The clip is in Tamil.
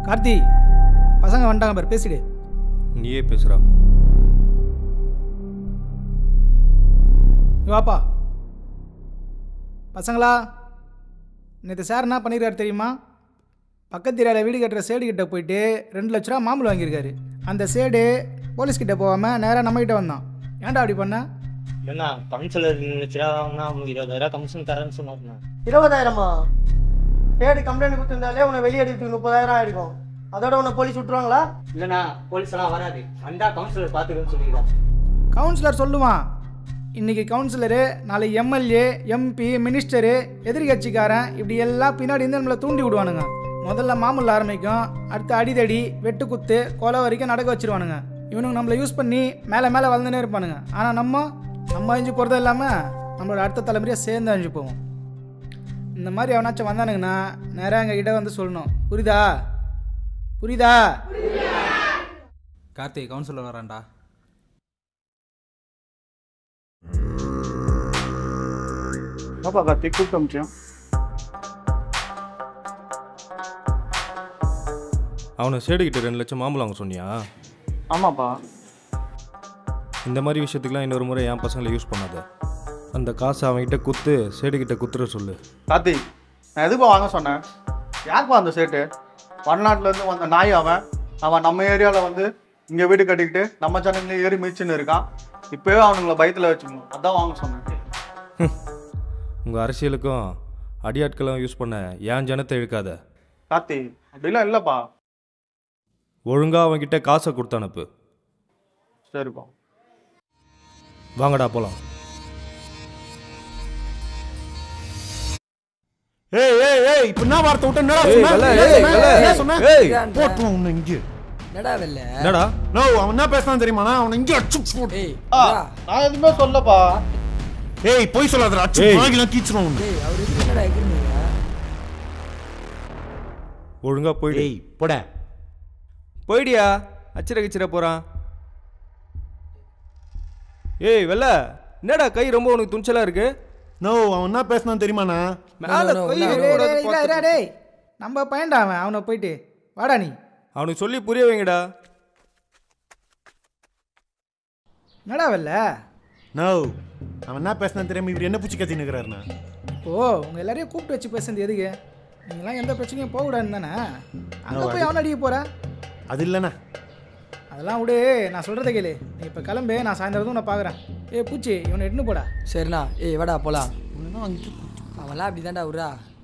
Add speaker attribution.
Speaker 1: கார்த்தி பசங்க வந்துட்டாங்க பாரு பேசிடு
Speaker 2: நீயே பேசுகிறா
Speaker 1: இங்க வாப்பா பசங்களா நேற்று சார் என்ன பண்ணியிருக்காரு தெரியுமா பக்கத்து ஏரியாவில் வீடு கட்டுற சேடு கிட்ட போயிட்டு ரெண்டு லட்ச ரூபா மாமூல் வாங்கியிருக்காரு அந்த சேடு போலீஸ் கிட்ட போகாமல் நேராக நம்ம கிட்ட வந்தான் ஏன்டா அப்படி பண்ண
Speaker 3: இல்லைண்ணா கவுன்சிலர் லட்சம் வாங்கினா அவங்க இருபதாயிரம் கமிஷன் தரேன்னு சொன்னாருண்ணா
Speaker 4: இருபதாயிரமா தேடி கம்ப்ளைண்ட் கொடுத்துருந்தாலே உன்னை வெளியே எடுத்து முப்பதாயிரம் ஆயிருக்கும் அதோட உன்னை போலீஸ் விட்டுருவாங்களா
Speaker 3: இல்லைண்ணா போலீஸ் எல்லாம் வராது வந்தா கவுன்சிலர் பார்த்துக்கன்னு சொல்லிக்கிறான்
Speaker 1: கவுன்சிலர் சொல்லுவான் இன்னைக்கு கவுன்சிலரு நாளைக்கு எம்எல்ஏ எம்பி மினிஸ்டரு எதிர்கட்சிக்காரன் இப்படி எல்லாம் பின்னாடி இருந்து நம்மளை தூண்டி விடுவானுங்க முதல்ல மாமூல் ஆரம்பிக்கும் அடுத்து அடிதடி வெட்டுக்குத்து கொலை வரைக்கும் நடக்க வச்சிருவானுங்க இவனுங்க நம்மளை யூஸ் பண்ணி மேலே மேலே வளர்ந்துனே இருப்பானுங்க ஆனால் நம்ம நம்ம அழிஞ்சு போகிறதும் இல்லாமல் நம்மளோட அடுத்த தலைமுறையாக சேர்ந்து அழிஞ்சு போவோம் இந்த மாதிரி எவனாச்சும் வந்தானுங்கன்னா நேராக எங்கள் கிட்ட வந்து சொல்லணும் புரியுதா புரியுதா
Speaker 5: கார்த்திக் கவுன்சிலர் வரான்டா
Speaker 6: பாப்பா கார்த்திக் கூப்பிட்டு அமிச்சோம்
Speaker 2: அவனை சேடுகிட்ட ரெண்டு லட்சம் மாம்பழம் வாங்க சொன்னியா
Speaker 6: ஆமாப்பா
Speaker 2: இந்த மாதிரி விஷயத்துக்குலாம் இன்னொரு முறை என் பசங்களை யூஸ் பண்ணாத அந்த காசை அவன்கிட்ட குத்து சேடுகிட்ட குத்துற சொல்லு
Speaker 6: கார்த்திக் நான் எதுப்பா வாங்க சொன்னேன் யாருப்பா அந்த சேட்டு வடநாட்டிலேருந்து வந்த நாய் அவன் அவன் நம்ம ஏரியாவில் வந்து இங்கே வீடு கட்டிக்கிட்டு நம்ம ஜனங்களே ஏறி மிதிச்சுன்னு இருக்கான் இப்போவே அவனுங்களை பயத்தில் வச்சுக்கணும் அதான் வாங்க சொன்னேன்
Speaker 2: உங்கள் அரசியலுக்கும் அடியாட்களும் யூஸ் பண்ண ஏன் ஜனத்தை இழுக்காத
Speaker 6: கார்த்திக் அப்படிலாம் இல்லைப்பா
Speaker 2: ஒழுங்கா அவன்கிட்ட காசை கொடுத்து அனுப்பு
Speaker 6: சரிப்பா
Speaker 2: வாங்கடா போகலாம்
Speaker 7: ஏய் ஏய் ஏய் இப்ப என்ன வார்த்தை விட்ட என்னடா
Speaker 2: ஏய்,
Speaker 7: சொன்ன?
Speaker 2: வெள்ளை,
Speaker 7: என்ன
Speaker 2: ஏய்,
Speaker 7: சொன்ன?
Speaker 2: வெள்ளை.
Speaker 7: என்ன சொன்ன?
Speaker 2: ஏய்.
Speaker 7: போட்டுருவோம் உன்னை இங்க
Speaker 8: என்னடா வெல்ல
Speaker 2: என்னடா
Speaker 7: நோ அவன் என்ன பேசுறான் தெரியுமாண்ணா அவனை இங்க அடிச்சு போட்டு
Speaker 8: ஏய்
Speaker 6: ஆ
Speaker 8: விட்றா.
Speaker 6: நான் எதுவுமே சொல்லப்பா
Speaker 7: ஏய் போய் சொல்லாதடா அடிச்சு
Speaker 2: ஏய்.
Speaker 7: வாங்கிலாம் கீச்சிரும் உன்னை
Speaker 8: ஏய் அவர் எதுக்கு என்னடா எகிறீங்க
Speaker 2: ஒழுங்கா போயிடு
Speaker 7: ஏய் போட
Speaker 2: போயிடியா அச்சிர கிச்சிர போகிறான் ஏய் வெள்ள என்னடா கை ரொம்ப உனக்கு துணிச்சலா இருக்கு
Speaker 7: நோ அவன் என்ன பேசுனான் தெரியுமாண்ணா
Speaker 2: மேல
Speaker 8: no,
Speaker 2: கை
Speaker 8: no,
Speaker 1: டேய்,
Speaker 2: வைக்கக்கூடாது
Speaker 1: டேய், டேய்,
Speaker 2: பார்த்து.
Speaker 1: டேய், டேய். நம்ம பையன்டா அவன் அவனை போயிட்டு வாடா நீ
Speaker 2: அவனுக்கு சொல்லி புரிய வைங்கடா
Speaker 1: என்னடா வெல்ல
Speaker 7: நோ அவன் என்ன பேசுனான் தெரியாம இவர் என்ன பூச்சி கத்தி நிற்கிறாருண்ணா
Speaker 1: ஓ உங்க எல்லாரையும் கூப்பிட்டு வச்சு பேசுறது எதுக்கு நீங்களாம் எந்த பிரச்சனையும் போகக்கூடாதுன்னு தானே அங்கே போய் அவனை அடிக்க போற
Speaker 7: அது இல்லைண்ணா
Speaker 1: அதெல்லாம் விடு நான் சொல்கிறத கேளு நீ இப்போ கிளம்பு நான் சாயந்தரம் உன்னை பார்க்குறேன் ஏய் பூச்சி இவனை எட்டுன்னு போடா
Speaker 8: சரிண்ணா ஏய் வாடா போலாம் அவன்லாம் அப்படி தான்டா விட்றா